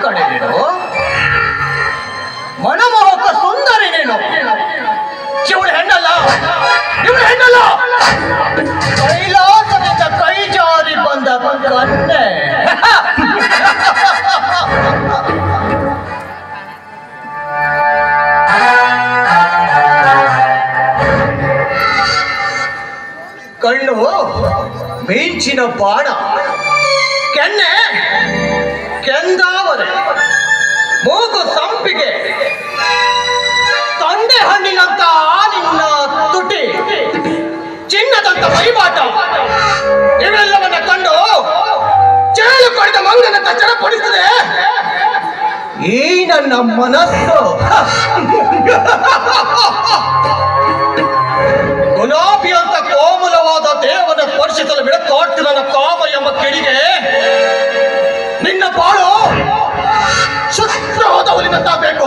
ಕಡೆ ನೀನು ಮನಮೋಹಕ ಸುಂದರಿ ನೀನು ಇವಳು ಹೆಣ್ಣಲ್ಲ ಇವಳು ಹೆಣ್ಣಲ್ಲ ಕೈಲಾಸದಿಂದ ಕೈ ಜಾರಿ ಬಂದ ಕನ್ನೆ ಕಣ್ಣು ಮಿಂಚಿನ ಬಾಣ ಕೆನ್ನೆ ಕೆಂದಾವರೆ ಮೂಗು ಸಂಪಿಗೆ ತೊಂಡೆ ಹಣ್ಣಿನಂತ ನಿನ್ನ ತುಟಿ ಚಿನ್ನದಂತ ಮೈಮಾಟ ಇವೆಲ್ಲವನ್ನ ಕಂಡು ಚೇಳು ಕಳೆದ ಮಂಗನಂತ ಚಡಪಡಿಸಿದೆ ಈ ನನ್ನ ಮನಸ್ಸು ಗುಲಾಬಿ ಅಂತ ಕೋಮಲವಾದ ದೇವನ ಸ್ಪರ್ಶಿಸಲು ಬೆಳಕಾಡ್ತಿ ನನ್ನ ಕಾಮ ಎಂಬ ಕಿಡಿಗೆ ನಿನ್ನ ಬಾಳು ಶುದ್ಧವಾದ ಹುಲಿನಂತಾಗಬೇಕು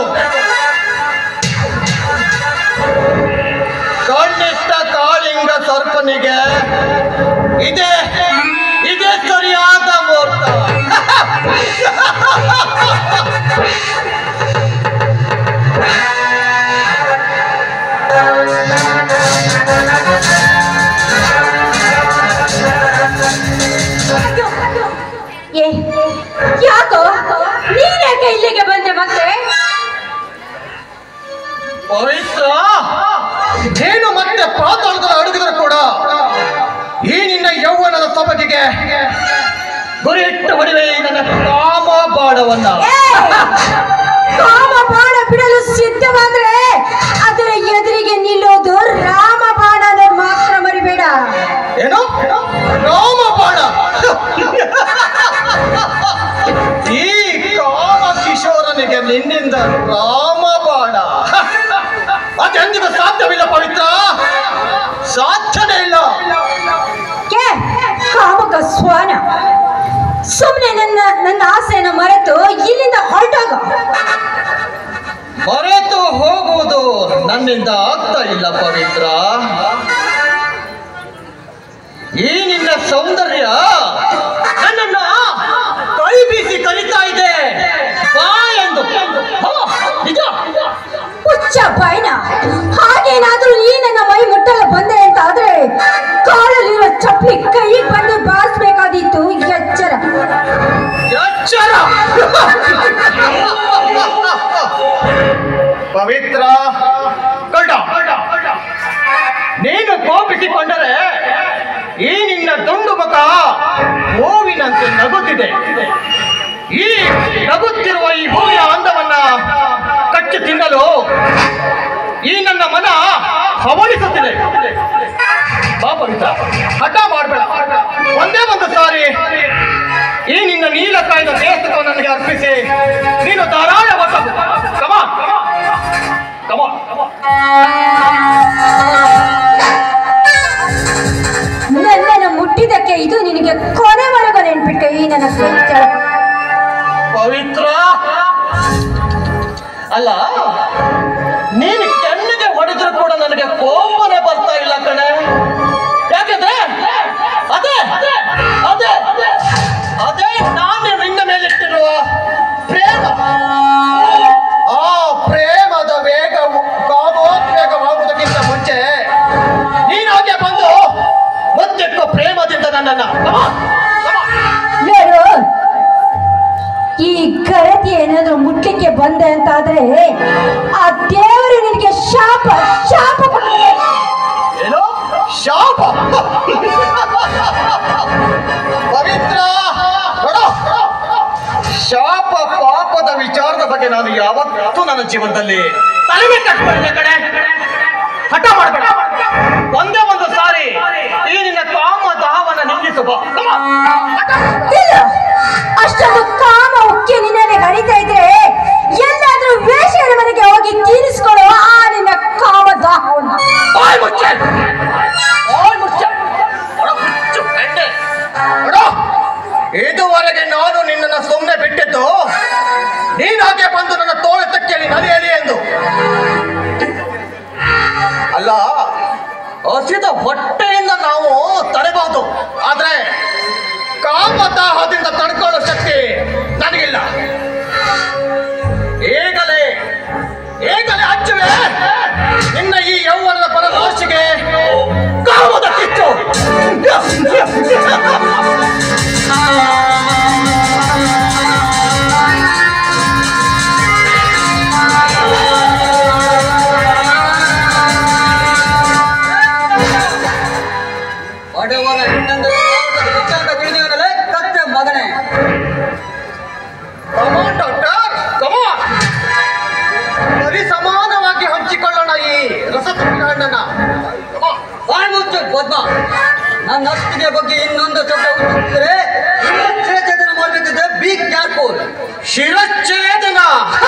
ಕಣ್ಣಿಟ್ಟ ಕಾಳಿಂಗ ಸರ್ಪನಿಗೆ ಇದೇ ಇದೇ ಸರಿಯಾದ ಮುಹೂರ್ತ ಏ ಯಾಕೋ ನೀನ್ಯಾಕೆ ಇಲ್ಲಿಗೆ ಬಂದೆ ಮತ್ತೆ ಪವಿತ್ರ ಏನು ಮತ್ತೆ ಪಾತಾಳದ ಅಡುಗಿದ್ರು ಕೂಡ ಈ ನಿನ್ನ ಯೌವನದ ಸೊಬಗಿಗೆ ಗುರಿಟ್ಟು ಹೊಡಿವೆ ಈ ನನ್ನ ಕಾಮ ಬಾಣವನ್ನ ಏ, ಕಾಮ ಬಾಣ ಬಿಡಲು ಸಿದ್ಧವಾದ್ರೆ ಅದರ ಎದುರಿಗೆ ನಿಲ್ಲೋದು ರಾಮ ಬಾಣನೇ ಮಾತ್ರ ಮರಿಬೇಡ ಏನು ರಾಮ ಬಾಣ ಈ ಕಾಮ ಕಿಶೋರನಿಗೆ ನಿನ್ನಿಂದ ರಾಮ ಬಾಣ ಅದೆಂದಿಗೂ ಸಾಧ್ಯವಿಲ್ಲ ಪವಿತ್ರ ಸಾಧ್ಯನೇ ಇಲ್ಲ ಕೆ ಕಾಮಕ ಸ್ವಾನ ಸುಮ್ಮನೆ ನನ್ನ ನನ್ನ ಆಸೆಯನ್ನು ಮರೆತು ಇಲ್ಲಿಂದ ಹೊರಟಾಗ ಮರೆತು ಹೋಗುವುದು ನನ್ನಿಂದ ಆಗ್ತಾ ಇಲ್ಲ ಪವಿತ್ರ ಈ ನಿನ್ನ ಸೌಂದರ್ಯ ನನ್ನನ್ನ ಕೈ ಬೀಸಿ ಕಲಿತಾ ಇದೆ ಬಾ ಎಂದು ಬಾ, ನಿಜ ಹುಚ್ಚ ಬಾಯ್ನ ಹಾಗೇನಾದ್ರೂ ನೀ ನನ್ನ ಮೈ ಮುಟ್ಟಲು ಬಂದೆ ಅಂತ ಆದ್ರೆ ಕಾಲಲ್ಲಿರೋ ಚಪ್ಪಲಿ ಕೈಗೆ ಬಂದು ಬಾರಿಸ್ಬೇಕಾದಿತ್ತು ಎಚ್ಚರ ಎಚ್ಚರ ಪವಿತ್ರ ಗಡ್ಡ ನೀನು ಕೋಪಿಸಿಕೊಂಡರೆ ಈ ನಿನ್ನ ದುಂಡು ಮುಖ ಹೂವಿನಂತೆ ನಗುತ್ತಿದೆ ಈ ನಗುತ್ತಿರುವ ಈ ಹೂವಿನ ಅಂದವನ್ನ ಕಚ್ಚಿ ತಿನ್ನಲು ಈ ನನ್ನ ಮನ ಹವಣಿಸುತ್ತಿದೆ ಬಾ ಪವಿತ್ರ ಹಠ ಮಾಡಬೇಡ ಒಂದೇ ಒಂದು ಸಾರಿ ಈ ನಿನ್ನ ನೀಲಕಾಯದ ದೇಹವನ್ನು ನನಗೆ ಅರ್ಪಿಸಿ ನೀನು ಧಾರಾಳವಾದ ಕಮ ಕಮ ನನ್ನನ್ನು ಮುಟ್ಟಿದ್ದಕ್ಕೆ ಇದು ನಿನಗೆ ಕೊನೆವರೆಗೂ ನೆನ್ಪಿಟ್ಟು ಈ ನನ್ನ ಸ್ನೇಹಿತ ಪವಿತ್ರ ಅಲ್ಲ ನೀನು ಕೆನ್ನಿಗೆ ಹೊಡೆದ್ರು ಕೂಡ ನನಗೆ ಕೋಪನೆ ಬರ್ತಾ ಇಲ್ಲ ಕಣೆ ಯಾಕಂದ್ರೆ ಅದೇ ಅದೇ ಅದೇ ನಾನು ನಿನ್ನ ಮೇಲಿಟ್ಟಿರುವ ಪ್ರೇಮ ಆ ಪ್ರೇಮದ ವೇಗವು ಕಾಮೋದ್ವೇಗವಾಗುವುದಕ್ಕಿಂತ ಮುಂಚೆ ನೀನಾಗೆ ಬಂದು ಮುತ್ತಿಟ್ಟು ಪ್ರೇಮದಿಂದ ನನ್ನನ್ನ come on, come on. ನೋಡು ಈ ಗರತಿ ಏನಾದ್ರೂ ಮುಟ್ಲಿಕ್ಕೆ ಬಂದೆ ಅಂತಾದ್ರೆ ಆ ದೇವರು ನಿನಗೆ ಶಾಪ ಶಾಪ ಕೊಡ್ತಾರೆ. ಏನು ಶಾಪ ಪವಿತ್ರ ನೋಡು, ಶಾಪ ಪಾಪದ ವಿಚಾರದ ಬಗ್ಗೆ ನಾನು ಯಾವತ್ತೂ ನನ್ನ ಜೀವನದಲ್ಲಿ ತಲೆಗೆ ಕಟ್ಕೊಂಡಿದ್ದೆ ಕಡೆ ಹಠ ಮಾಡಬೇಡ ಒಂದೇ ಒಂದು ಸಾರಿ ಈ ನಿನ್ನ ಕಾಮ ದಾಹವನ್ನ ನಿಲ್ಲಿಸು ಬಾ. Come on. ಹಠ ಮಾಡು. ಇಲ್ಲ ಅಷ್ಟೊಂದು ಕಾಮ ಉಕ್ಕಿ ನಿನ್ನೆ ಗಣಿತಾ ಇದ್ರೆ ಎಲ್ಲಾದ್ರೂ ವೇಷರ ಮನೆಗೆ ಹೋಗಿ ತೀರಿಸ್ಕೊಳ್ಳೋ ಆ ನಿನ್ನ ಕಾಮ ದಾಹವನ್ನ ಬಾಯ್ ಮುಚ್ಚೆ ಬಾಯ್ ಮುಚ್ಚೆ ನೋಡು, ಹುಚ್ಚು ಹೆಣ್ಣೆ. ನೋಡು, ಇದುವರೆಗೆ ನಾನು ನಿನ್ನನ್ನು ಸುಮ್ಮನೆ ಬಿಟ್ಟಿದ್ದು ನೀನಾಗೆ ಬಂದು ನನ್ನ ತೋಳ ತಕ್ಕಿಯಲ್ಲಿ ನಲಿಯಲಿ ಎಂದು ಅಲ್ಲ ಹಸಿದ ಹೊಟ್ಟೆಯಿಂದ ನಾವು ತಡೆಬಹುದು ಆದ್ರೆ ಕಾಮದಾಹದಿಂದ ತಡ್ಕೊಳ್ಳೋ ಶಕ್ತಿ ನನಗಿಲ್ಲ ಬಡವನ ಹೆಣ್ಣಂದ್ರೆ ವಿಚಾರ ತಿಳಿದಿವನಲ್ಲೇ ಕತ್ತೆ ಮಗನೇ ಕಮಾನ್ ಡಾಕ್ಟರ್ ಕಮಾನ್ ಸರಿ ಸಮಾನವಾಗಿ ಹಂಚಿಕೊಳ್ಳೋಣ ಈ ರಸತುಪ್ಪಿನ ಹಣ್ಣನ್ನ ಕಮಾನ್ ಬಾಯಿ ಮುಚ್ಚು ಪದ್ಮ ನನ್ನ ಅತ್ತಿಗೆ ಬಗ್ಗೆ ಇನ್ನೊಂದು ಶಬ್ದ ಉಚ್ಚರಿಸಿದರೆ ಛೇದನ ಮಾಡಬೇಕಿದ್ರೆ ಬಿ ಕ್ಯಾರ್ಫುಲ್ ಶಿರಚ್ಛೇದನ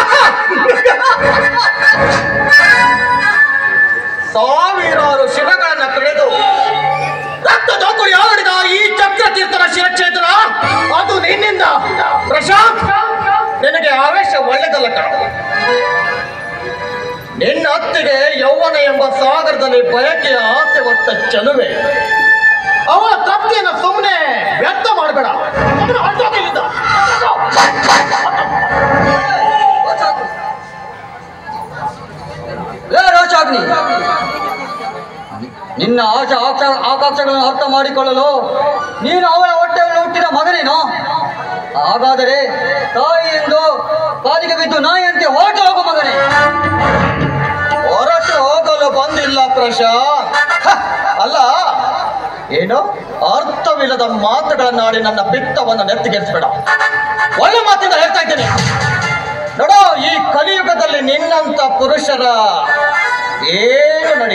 ಸಾವಿರಾರು ಶಿರಗಳನ್ನ ಕಳೆದು ರಕ್ತ ದೋಕುಳಿ ಆಡಿದ ಈ ಚಕ್ರತೀರ್ಥನ ಶಿರಚ್ಛೇದನ ಅದು ನಿನ್ನಿಂದ ಪ್ರಶಾಂತ್ ನಿನಗೆ ಆವೇಶ ಒಳ್ಳೆದಲ್ಲ ಕಣ ನಿನ್ನ ಅತ್ತಿಗೆ ಯೌವನ ಎಂಬ ಸಾಗರದಲ್ಲಿ ಬಯಕೆಯ ಆಸೆ ಹೊತ್ತ ಚಲುವೆ ಅವಳ ತಪ್ಪಿಯನ್ನು ಸುಮ್ಮನೆ ವ್ಯರ್ಥ ಮಾಡಬೇಡ ಸುಮ್ಮನೆ ಹೊರಟೋಗು ಇಲ್ಲಿಂದ. ಏ ರೋಷಾಗ್ನಿ ನಿನ್ನ ಆಶಾ ಆಕ್ಷ ಆಕಾಂಕ್ಷೆಗಳನ್ನು ಅರ್ಥ ಮಾಡಿಕೊಳ್ಳಲು ನೀನು ಅವಳ ಹೊಟ್ಟೆಯಲ್ಲಿ ಹುಟ್ಟಿದ ಮಗನೇನೋ ಹಾಗಾದರೆ ತಾಯಿ ಎಂದು ಕಾಲಿಗೆ ಬಿದ್ದು ನಾಯಿಯಂತೆ ಹೊರಟು ಹೋಗು ಮಗನೇ ಹೊರಟು ಹೋಗಲು ಬಂದಿಲ್ಲ ಪ್ರಶಾಂತ್ ಹ, ಅಲ್ಲ ಏನು ಅರ್ಥವಿಲ್ಲದ ಮಾತುಗಳನ್ನಾಡಿ ನನ್ನ ಪಿತ್ತವನ್ನು ನೆತ್ತಿಗೆರಿಸ್ಬೇಡ ಒಳ್ಳೆ ಮಾತಿಂದ ಹೇಳ್ತಾ ಇದ್ದೇನೆ ನೋಡೋ ಈ ಕಲಿಯುಗದಲ್ಲಿ ನಿನ್ನಂತ ಪುರುಷರ ಏನು ನಡೆ